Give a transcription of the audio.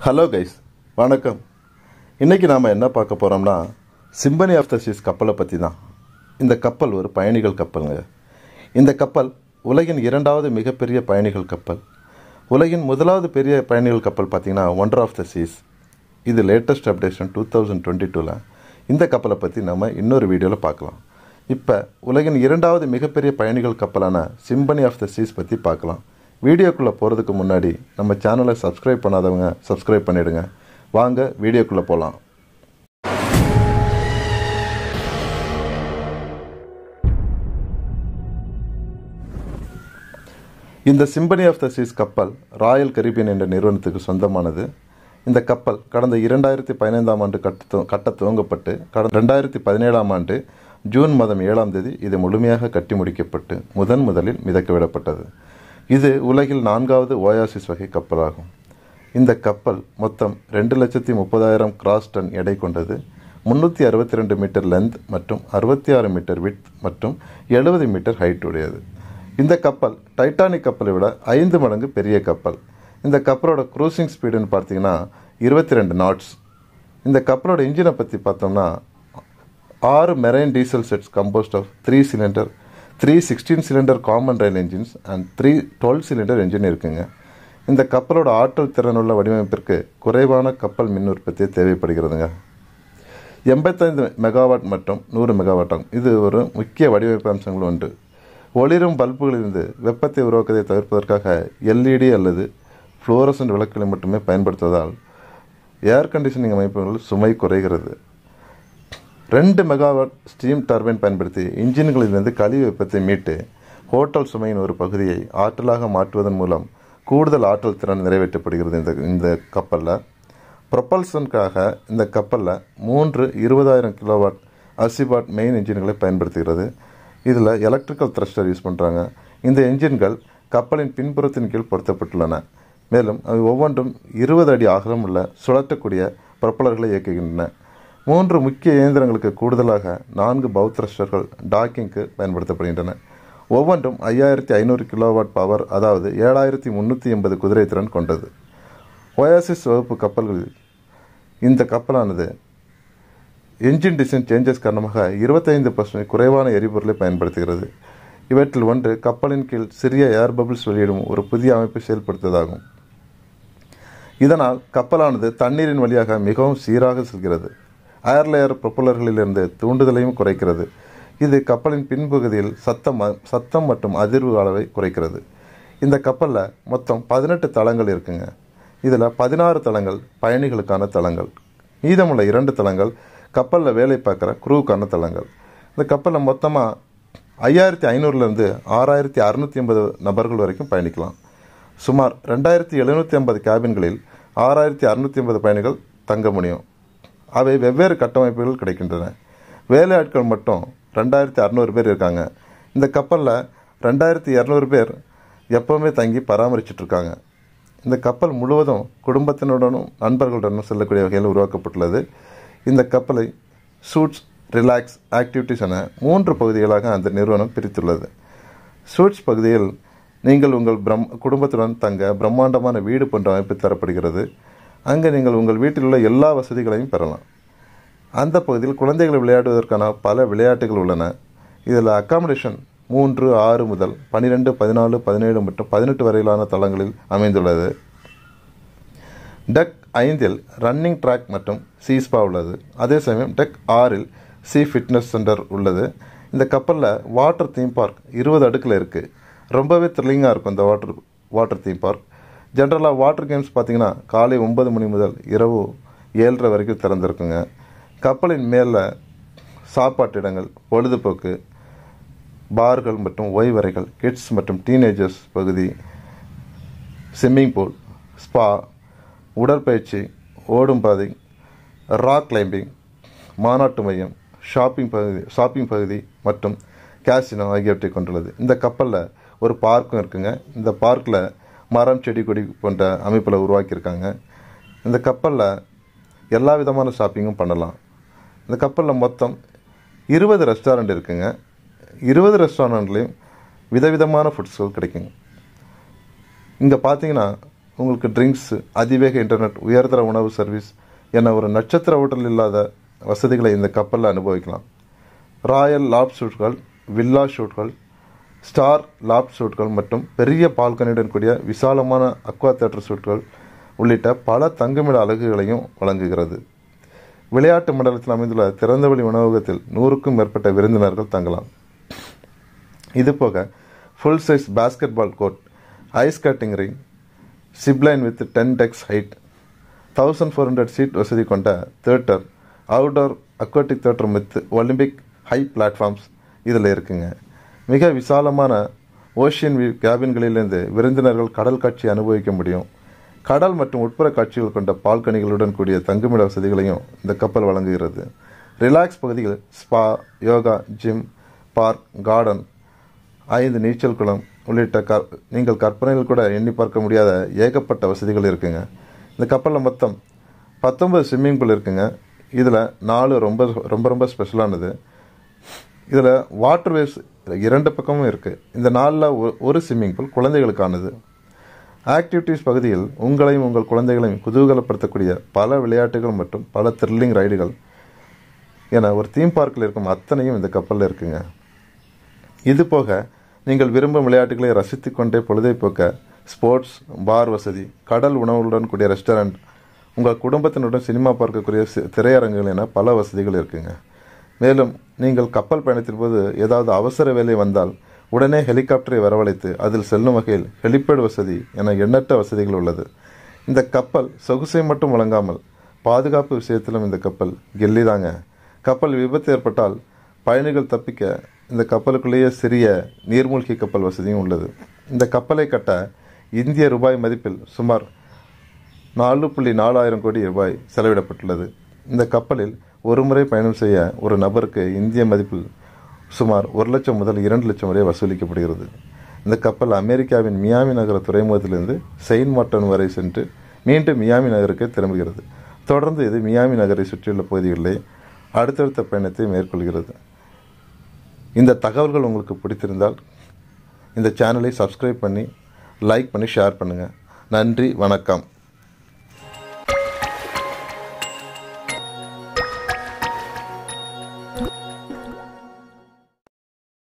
hello guys வணக்கம் இன்றைக்கி நாம் என்ன பார்க்க போகிறோம்னா சிம்பனி ஆஃப் த சீஸ் கப்பலை பற்றி தான் இந்த கப்பல் ஒரு பயணிகள் கப்பலுங்க இந்த கப்பல் உலகின் இரண்டாவது மிகப்பெரிய பயணிகள் கப்பல் உலகின் முதலாவது பெரிய பயணிகள் கப்பல் பார்த்திங்கன்னா ஒண்டர் ஆஃப் த சீஸ் இது latest updation two thousand twenty டூவில் இந்த கப்பலை பற்றி நம்ம இன்னொரு வீடியோவில் பார்க்கலாம் இப்போ உலகின் இரண்டாவது மிகப்பெரிய பயணிகள் கப்பலான சிம்பனி ஆஃப் த சீஸ் பற்றி பார்க்கலாம் வீடியோக்குள்ளே போகிறதுக்கு முன்னாடி நம்ம சேனலை சப்ஸ்கிரைப் பண்ணாதவங்க சப்ஸ்கிரைப் பண்ணிடுங்க வாங்க வீடியோக்குள்ளே போகலாம் இந்த சிம்பனி ஆஃப் த சீஸ் கப்பல் ராயல் கரீபியன் என்ற நிறுவனத்துக்கு சொந்தமானது இந்த கப்பல் கடந்த இரண்டாயிரத்தி பதினைந்தாம் ஆண்டு கட்ட கட்ட துவங்கப்பட்டு கடந்த ரெண்டாயிரத்தி பதினேழாம் ஆண்டு ஜூன் மாதம் ஏழாம் தேதி இது முழுமையாக கட்டி முடிக்கப்பட்டு முதன் முதலில் மிதக்க விடப்பட்டது இது உலகில் நான்காவது ஓயாசிஸ் வகை கப்பலாகும் இந்த கப்பல் மொத்தம் ரெண்டு லட்சத்தி முப்பதாயிரம் கிராஸ் டன் எடை கொண்டது முந்நூற்றி அறுபத்தி ரெண்டு மீட்டர் லென்த் மற்றும் அறுபத்தி ஆறு மீட்டர் வித் மற்றும் எழுபது மீட்டர் ஹைட் உடையது இந்த கப்பல் டைட்டானிக் கப்பலை விட ஐந்து மடங்கு பெரிய கப்பல் இந்த கப்பலோட க்ரூசிங் ஸ்பீடுன்னு பார்த்தீங்கன்னா இருபத்தி ரெண்டு நாட்ஸ் இந்த கப்பலோட இன்ஜினை பற்றி பார்த்தோம்னா ஆறு marine diesel sets composed of three cylinder three sixteen cylinder common rail engines and three twelve cylinder engine இருக்குங்க இந்த கப்பலோட ஆற்றல் திறனுள்ள வடிவமைப்பிற்கு குறைவான கப்பல் மின் உற்பத்தி தேவைப்படுகிறதுங்க எண்பத்தைந்து மெகாவாட் மற்றும் நூறு மெகாவாட் ஆகும் இது ஒரு முக்கிய வடிவமைப்பு அம்சங்கள் உண்டு ஒளிரும் பல்புகளிலிருந்து வெப்பத்தை உருவாக்குவதை தவிர்ப்பதற்காக எல்இடி அல்லது ஃப்ளோரசன்ட் விளக்குகளை மட்டுமே பயன்படுத்துவதால் ஏர் கண்டிஷனிங் அமைப்புகள் சுமை குறைகிறது ரெண்டு மெகாவாட் ஸ்டீம் டர்பைன் பயன்படுத்தி இன்ஜின்களிலிருந்து கழிவு வெப்பத்தை மீட்டு ஹோட்டல் சுமையின் ஒரு பகுதியை ஆற்றலாக மாற்றுவதன் மூலம் கூடுதல் ஆற்றல் திறன் நிறைவேற்றப்படுகிறது இந்த இந்த கப்பலில் ப்ரொப்பல்சனுக்காக இந்த கப்பலில் மூன்று இருபதாயிரம் கிலோவாட் அசிபாட் மெயின் இன்ஜின்களை பயன்படுத்துகிறது இதில் எலக்ட்ரிக்கல் த்ரஸ்டர் யூஸ் பண்ணுறாங்க இந்த என்ஜின்கள் கப்பலின் பின்புறத்தின் கீழ் பொருத்தப்பட்டுள்ளன மேலும் அவை ஒவ்வொன்றும் இருபது அடி அகலம் உள்ள சுழற்றக்கூடிய ப்ரொப்பலர்களை இயக்குகின்றன மூன்று முக்கிய இயந்திரங்களுக்கு கூடுதலாக நான்கு பவுத் த்ரஸ்டர்கள் டாக்கிங்க்கு பயன்படுத்தப்படுகின்றன ஒவ்வொன்றும் ஐயாயிரத்தி ஐநூறு கிலோவாட் பவர் அதாவது ஏழாயிரத்தி முந்நூற்றி எண்பது குதிரை திறன் கொண்டது ஒயாசிஸ் வகுப்பு கப்பல்களில் இந்த கப்பலானது என்ஜின் டிசைன் சேஞ்சஸ் காரணமாக இருபத்தைந்து பர்சன்ட் குறைவான எரிபொருளை பயன்படுத்துகிறது இவற்றில் ஒன்று கப்பலின் கீழ் சிறிய ஏர் பபிள்ஸ் வெளியிடும் ஒரு புதிய அமைப்பை செயல்படுத்துவதாகும் இதனால் கப்பலானது தண்ணீரின் வழியாக மிகவும் சீராக செல்கிறது ஏர்லேயர் ப்ரொப்பலர்களிலிருந்து தூண்டுதலையும் குறைக்கிறது இது கப்பலின் பின்பகுதியில் சத்தம் சத்தம் மற்றும் அதிர்வு அளவை குறைக்கிறது இந்த கப்பலில் மொத்தம் பதினெட்டு தளங்கள் இருக்குங்க இதில் பதினாறு தளங்கள் பயணிகளுக்கான தளங்கள் மீதமுள்ள இரண்டு தளங்கள் கப்பலில் வேலை பார்க்குற குரூவுக்கான தளங்கள் இந்த கப்பலில் மொத்தமாக ஐயாயிரத்தி ஐநூறுலேருந்து ஆறாயிரத்தி அறுநூற்றி ஐம்பது நபர்கள் வரைக்கும் பயணிக்கலாம் சுமார் ரெண்டாயிரத்தி எழுநூற்றி ஐம்பது கேபின்களில் ஆறாயிரத்தி அறுநூற்றி ஐம்பது பயணிகள் தங்க முடியும் அவை வெவ்வேறு கட்டமைப்புகள் கிடைக்கின்றன வேலையாட்கள் மட்டும் ரெண்டாயிரத்தி அறநூறு பேர் இருக்காங்க இந்த கப்பலில் ரெண்டாயிரத்தி இரநூறு பேர் எப்போவுமே தங்கி பராமரிச்சிட்ருக்காங்க இந்த கப்பல் முழுவதும் குடும்பத்தினுடனும் நண்பர்களுடனும் செல்லக்கூடிய வகையில் உருவாக்கப்பட்டுள்ளது இந்த கப்பலை சூட்ஸ் ரிலாக்ஸ் ஆக்டிவிட்டிஸ் என மூன்று பகுதிகளாக அந்த நிறுவனம் பிரித்துள்ளது சூட்ஸ் பகுதியில் நீங்கள் உங்கள் பிரம் குடும்பத்துடன் தங்க பிரம்மாண்டமான வீடு போன்ற அமைப்பு தரப்படுகிறது அங்கே நீங்கள் உங்கள் வீட்டில் உள்ள எல்லா வசதிகளையும் பெறலாம் அந்த பகுதியில் குழந்தைகள் விளையாடுவதற்கான பல விளையாட்டுகள் உள்ளன இதில் அக்காமடேஷன் மூன்று ஆறு முதல் பன்னிரெண்டு பதினாலு பதினேழு மற்றும் பதினெட்டு வரையிலான தளங்களில் அமைந்துள்ளது டெக் ஐந்தில் ரன்னிங் ட்ராக் மற்றும் சீஸ்பா உள்ளது அதே சமயம் டெக் ஆறில் சி ஃபிட்னஸ் சென்டர் உள்ளது இந்த கப்பலில் வாட்டர் தீம் பார்க் இருபது அடுக்கில் இருக்குது ரொம்பவே த்ரில்லிங்காக இருக்கும் இந்த வாட்டர் வாட்டர் தீம் பார்க் ஜென்ரலாக வாட்டர் கேம்ஸ் பார்த்திங்கன்னா காலை ஒன்பது மணி முதல் இரவு ஏழரை வரைக்கும் திறந்திருக்குங்க கப்பலின் மேலே சாப்பாட்டு இடங்கள் பொழுதுபோக்கு பார்கள் மற்றும் ஓய்வறைகள் கிட்ஸ் மற்றும் டீனேஜர்ஸ் பகுதி ஸ்விம்மிங் பூல் ஸ்பா உடற்பயிற்சி ஓடும் பாதை ராக் கிளைம்பிங் மாநாட்டு மையம் ஷாப்பிங் பகுதி ஷாப்பிங் பகுதி மற்றும் கேசினோ ஆகியவற்றை கொண்டுள்ளது இந்த கப்பலில் ஒரு பார்க்கும் இருக்குங்க இந்த பார்க்கில் மரம் செடி கொடி போன்ற அமைப்பில் உருவாக்கியிருக்காங்க இந்த கப்பலில் எல்லா விதமான ஷாப்பிங்கும் பண்ணலாம் இந்த கப்பலில் மொத்தம் இருபது ரெஸ்டாரண்ட் இருக்குங்க இருபது ரெஸ்டாரண்ட்லேயும் விதவிதமான ஃபுட்ஸ்கள் கிடைக்குங்க இங்கே பார்த்தீங்கன்னா உங்களுக்கு ட்ரிங்க்ஸ் அதிவேக இன்டர்நெட் உயர்தர உணவு சர்வீஸ் என ஒரு நட்சத்திர ஹோட்டல் இல்லாத வசதிகளை இந்த கப்பலில் அனுபவிக்கலாம் ராயல் லாப் ஷூட்கள் வில்லா ஷூட்கள் ஸ்டார் லாப் ஷூட்கள் மற்றும் பெரிய பால்கனியுடன் கூடிய விசாலமான அக்வா தேட்டர் ஷூட்கள் உள்ளிட்ட பல தங்குமிட அலகுகளையும் வழங்குகிறது விளையாட்டு மண்டலத்தில் அமைந்துள்ள திறந்தவெளி உணவகத்தில் நூறுக்கும் மேற்பட்ட விருந்தினர்கள் தங்கலாம் இது போக full size basketball court ice skating rink zipline with ten decks height thousand four hundred seat வசதி கொண்ட theatre outdoor aquatic theatre with Olympic high platforms இதில் இருக்குங்க மிக விசாலமான ஓஷியன் வியூ கேபின்களிலிருந்து விருந்தினர்கள் கடல் காட்சி அனுபவிக்க முடியும் கடல் மற்றும் உட்புற காட்சிகள் கொண்ட பால்கனிகளுடன் கூடிய தங்குமிட வசதிகளையும் இந்த கப்பல் வழங்குகிறது ரிலாக்ஸ் பகுதியில் spa yoga gym park garden ஐந்து நீச்சல் குளம் உள்ளிட்ட க நீங்கள் கற்பனையில் கூட எண்ணி பார்க்க முடியாத ஏகப்பட்ட வசதிகள் இருக்குங்க இந்த கப்பலில் மொத்தம் பத்தொன்பது ஸ்விம்மிங் பூல் இருக்குங்க இதில் நாலு ரொம்ப ரொம்ப ரொம்ப ஸ்பெஷலானது இதில் வாட்டர் வேவ்ஸ் இரண்டு பக்கமும் இருக்குது இந்த நாலில் ஒரு ஸ்விம்மிங் பூல் குழந்தைகளுக்கானது ஆக்டிவிட்டீஸ் பகுதியில் உங்களையும் உங்கள் குழந்தைகளையும் குதூகலப்படுத்தக்கூடிய பல விளையாட்டுகள் மற்றும் பல த்ரில்லிங் ரைடுகள் என ஒரு தீம் பார்க்கில் இருக்கும் அத்தனையும் இந்த கப்பலில் இருக்குங்க இது போக நீங்கள் விரும்பும் விளையாட்டுகளை ரசித்து கொண்டே பொழுதை போக்க ஸ்போர்ட்ஸ் பார் வசதி கடல் உணவுகளுடன் கூடிய ரெஸ்டாரண்ட் உங்கள் குடும்பத்தினுடன் சினிமா பார்க்கக்கூடிய சி- திரையரங்குகள் என பல வசதிகள் இருக்குங்க மேலும் நீங்கள் கப்பல் பயணத்தின் போது ஏதாவது அவசர வேலை வந்தால் உடனே ஹெலிகாப்டரை வரவழைத்து அதில் செல்லும் வகையில் ஹெலிபேட் வசதி என எண்ணற்ற வசதிகள் உள்ளது இந்த கப்பல் சொகுசை மட்டும் வழங்காமல் பாதுகாப்பு விஷயத்திலும் இந்த கப்பல் கெல்லிதாங்க கப்பல் விபத்து ஏற்பட்டால் பயணிகள் தப்பிக்க இந்த கப்பலுக்குள்ளேயே சிறிய நீர்மூழ்கி கப்பல் வசதியும் உள்ளது இந்த கப்பலை கட்ட இந்திய ரூபாய் மதிப்பில் சுமார் நாலு புள்ளி நாலாயிரம் கோடி ரூபாய் செலவிடப்பட்டுள்ளது இந்த கப்பலில் ஒரு முறை பயணம் செய்ய ஒரு நபருக்கு இந்திய மதிப்பில் சுமார் ஒரு லட்சம் முதல் இரண்டு லட்சம் வரை வசூலிக்கப்படுகிறது இந்த கப்பல் அமெரிக்காவின் மியாமி நகர துறைமுகத்திலிருந்து செயின்ட் மார்டன் வரை சென்று மீண்டும் மியாமி நகருக்கு திரும்புகிறது தொடர்ந்து இது மியாமி நகரை சுற்றியுள்ள பகுதிகளிலே அடுத்தடுத்த பயணத்தை மேற்கொள்கிறது இந்த தகவல்கள் உங்களுக்கு பிடித்திருந்தால் இந்த சேனலை சப்ஸ்கிரைப் பண்ணி லைக் பண்ணி ஷேர் பண்ணுங்கள் நன்றி வணக்கம்